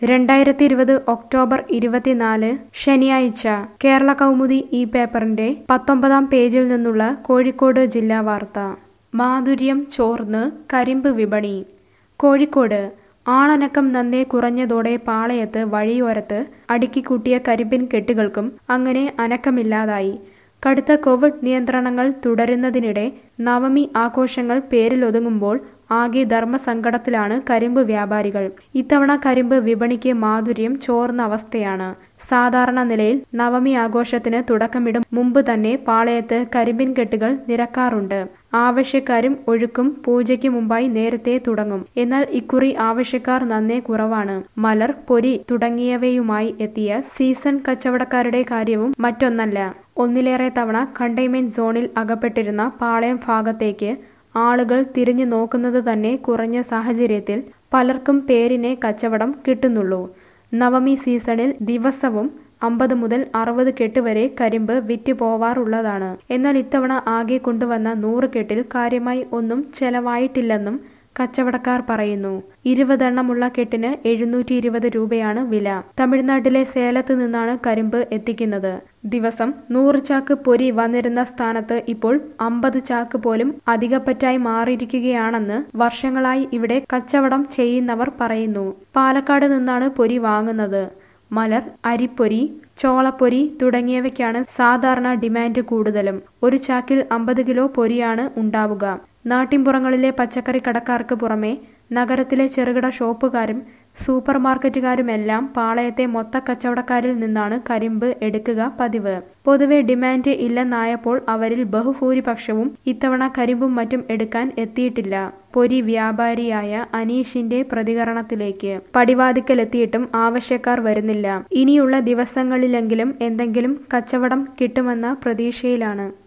രണ്ടായിരത്തി ഇരുപത് ഒക്ടോബർ ഇരുപത്തിനാല് ശനിയാഴ്ച കേരള കൗമുദി ഈ പേപ്പറിന്റെ പത്തൊമ്പതാം പേജിൽ നിന്നുള്ള കോഴിക്കോട് ജില്ലാ വാർത്ത മാധുര്യം ചോർന്ന് കരിമ്പ് വിപണി കോഴിക്കോട് ആളനക്കം നന്നേ കുറഞ്ഞതോടെ പാളയത്ത് വഴിയോരത്ത് അടുക്കിക്കൂട്ടിയ കരിമ്പിൻ കെട്ടുകൾക്കും അങ്ങനെ അനക്കമില്ലാതായി കടുത്ത കോവിഡ് നിയന്ത്രണങ്ങൾ തുടരുന്നതിനിടെ നവമി ആഘോഷങ്ങൾ പേരിലൊതുങ്ങുമ്പോൾ ആകെ ധർമ്മസങ്കടത്തിലാണ് കരിമ്പ് വ്യാപാരികൾ ഇത്തവണ കരിമ്പ് വിപണിക്ക് മാധുര്യം ചോർന്ന അവസ്ഥയാണ് സാധാരണ നിലയിൽ നവമി ആഘോഷത്തിന് തുടക്കമിടും മുമ്പ് തന്നെ പാളയത്ത് കരിമ്പിൻ കെട്ടുകൾ നിരക്കാറുണ്ട് ആവശ്യക്കാരും ഒഴുക്കും പൂജയ്ക്ക് മുമ്പായി നേരത്തെ തുടങ്ങും എന്നാൽ ഇക്കുറി ആവശ്യക്കാർ നന്നേ കുറവാണ് മലർ പൊരി തുടങ്ങിയവയുമായി എത്തിയ സീസൺ കച്ചവടക്കാരുടെ കാര്യവും മറ്റൊന്നല്ല ഒന്നിലേറെ തവണ കണ്ടെയ്ൻമെന്റ് സോണിൽ അകപ്പെട്ടിരുന്ന പാളയം ഭാഗത്തേക്ക് ആളുകൾ തിരിഞ്ഞു നോക്കുന്നത് തന്നെ കുറഞ്ഞ സാഹചര്യത്തിൽ പലർക്കും പേരിനെ കച്ചവടം കിട്ടുന്നുള്ളൂ നവമി സീസണിൽ ദിവസവും അമ്പത് മുതൽ അറുപത് കെട്ട് വരെ കരിമ്പ് വിറ്റ് പോവാറുള്ളതാണ് എന്നാൽ ഇത്തവണ ആകെ കൊണ്ടുവന്ന നൂറ് കെട്ടിൽ കാര്യമായി ഒന്നും ചെലവായിട്ടില്ലെന്നും കച്ചവടക്കാർ പറയുന്നു ഇരുപതെണ്ണമുള്ള കെട്ടിന് എഴുന്നൂറ്റി ഇരുപത് രൂപയാണ് വില തമിഴ്നാട്ടിലെ സേലത്ത് നിന്നാണ് കരിമ്പ് എത്തിക്കുന്നത് ദിവസം നൂറ് ചാക്ക് പൊരി വന്നിരുന്ന സ്ഥാനത്ത് ഇപ്പോൾ അമ്പത് ചാക്ക് പോലും അധികപ്പറ്റായി മാറിയിരിക്കുകയാണെന്ന് വർഷങ്ങളായി ഇവിടെ കച്ചവടം ചെയ്യുന്നവർ പറയുന്നു പാലക്കാട് നിന്നാണ് പൊരി വാങ്ങുന്നത് മലർ അരിപ്പൊരി ചോളപ്പൊരി തുടങ്ങിയവയ്ക്കാണ് സാധാരണ ഡിമാൻഡ് കൂടുതലും ഒരു ചാക്കിൽ അമ്പത് കിലോ പൊരിയാണ് ഉണ്ടാവുക നാട്ടിൻപുറങ്ങളിലെ പച്ചക്കറി കടക്കാർക്ക് പുറമെ നഗരത്തിലെ ചെറുകിട ഷോപ്പുകാരും സൂപ്പർ മാർക്കറ്റുകാരുമെല്ലാം പാളയത്തെ മൊത്ത കച്ചവടക്കാരിൽ നിന്നാണ് കരിമ്പ് എടുക്കുക പതിവ് പൊതുവെ ഡിമാൻഡ് ഇല്ലെന്നായപ്പോൾ അവരിൽ ബഹുഭൂരിപക്ഷവും ഇത്തവണ കരിമ്പും മറ്റും എടുക്കാൻ എത്തിയിട്ടില്ല പൊരി വ്യാപാരിയായ അനീഷിന്റെ പ്രതികരണത്തിലേക്ക് പടിവാതിക്കലെത്തിയിട്ടും ആവശ്യക്കാർ വരുന്നില്ല ഇനിയുള്ള ദിവസങ്ങളിലെങ്കിലും എന്തെങ്കിലും കച്ചവടം കിട്ടുമെന്ന പ്രതീക്ഷയിലാണ്